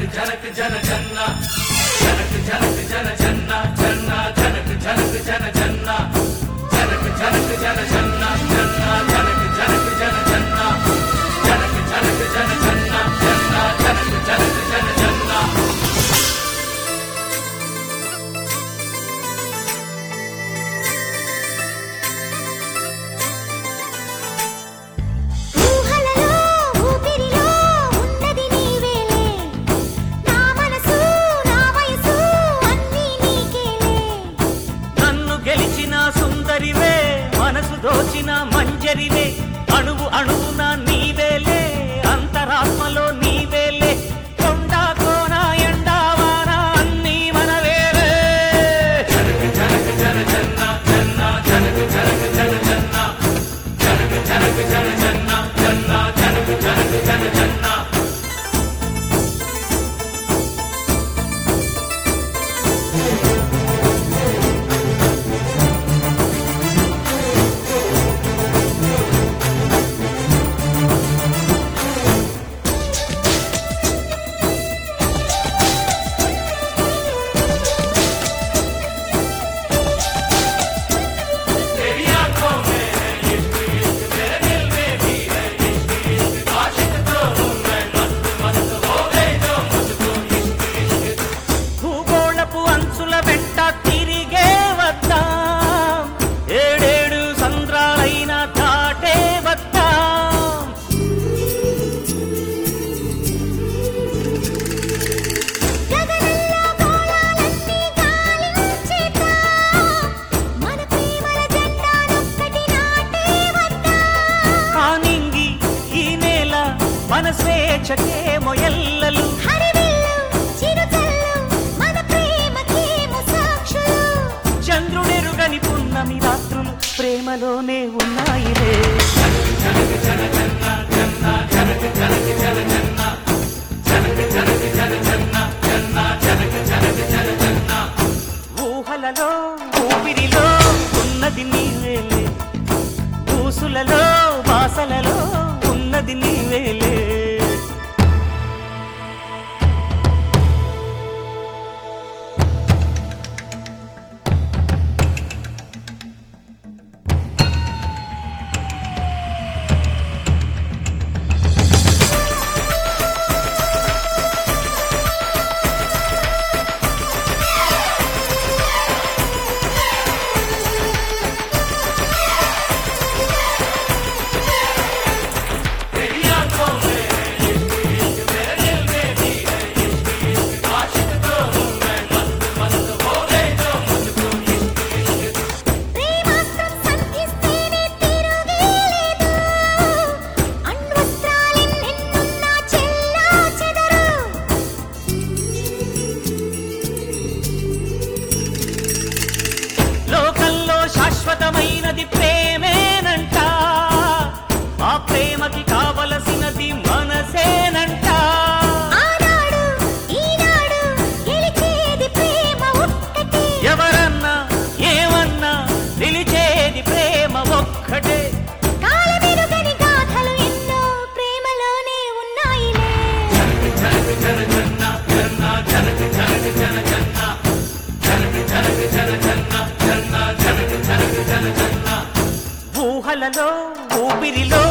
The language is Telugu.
జనక్ జన జన్న జనక్ జనక్ జన జన్న జన్న జనక్ జనక్ జన జన్న జనక్ జనక్ జన జన్న జన్న జనక్ జనక్ జన జన్న జనక్ జనక్ జన జన్న జన్న జనక్ జనక్ జన జన్న ఊహలలో ఊపిరిలో ఉన్నది నీవేలే నా మనసు నా వయసు అన్నీ నీకేలే నన్ను గెలిచిన సుందరివే మనసు దోచిన మంజరివే అణువు అణువున నీవేలే అంతరాత్మలో నీవేలే కొండ కోన ఎండావాన అన్నీ మనవేలే జనక్ జనక్ జన జన్న జన్న జనక్ జనక్ జన జన్న జనక్ జనక్ జన జన్న జన్న జనక్ జనక్ జన జన్న तेरी आंखों में इश्क इश्क मेरे दिल में भी है इश्क इश्क आशिक तो हूँ मैं मस्त मस्त हो गए जो मुझको इश्क इश्क భూగోళపు అంచుల వెంట తిరిగే వద్దాం ఏడేడు సంద్రాలైన దాటే వద్దాం గగనంలో గోళాలన్నీ గాలించేద్దాం మన ప్రేమల జెండానొక్కటి నాటే వద్దాం ఆ నింగి ఈ నేల మన స్వేచ్ఛకే మొయల్లలు హరివిల్లు చిరుజల్లు మన ప్రేమకేమో సాక్షులు చంద్రుడెరుగని పున్నమి రాత్రులు ప్రేమలోనే ఉన్నాయిలే ఊహలలో ఊపిరిలో ఉన్నది నీవేలే ఊసులలో బాసలలో ఉన్నది నీవేలే तेरी आंखों में इश्क इश्क मेरे दिल में भी है इश्क इश्क आशिक तो हूँ मैं मस्त मस्त हो गए जो मुझको इश्क इश्क ప్రేమాస్త్రం సంధిస్తేనే తిరుగేలేదు అణ్వస్త్రాలెన్నెన్నున్నా చెల్లా చెదరు లోకంలో శాశ్వతమైనది ప్రేమేనంట ఆ ప్రేమకి కావలసినది మనసేనంట ఆనాడు ఈనాడు గెలిచేది ప్రేమ ఒక్కటే ఎవరన్నా ఏమన్నా నిలిచేది ప్రేమ ఒక్కటే కాలమెరుగని గాథలు ఎన్నో ప్రేమలోనే ఉన్నాయిలే జనక్ జన జన్న జన్న జనక్ జనక్ జన జన్న జనక్ జనక్ జన జన్న జన్న జనక్ జనక్ జన జన్న ఊహలలో ఊపిరిలో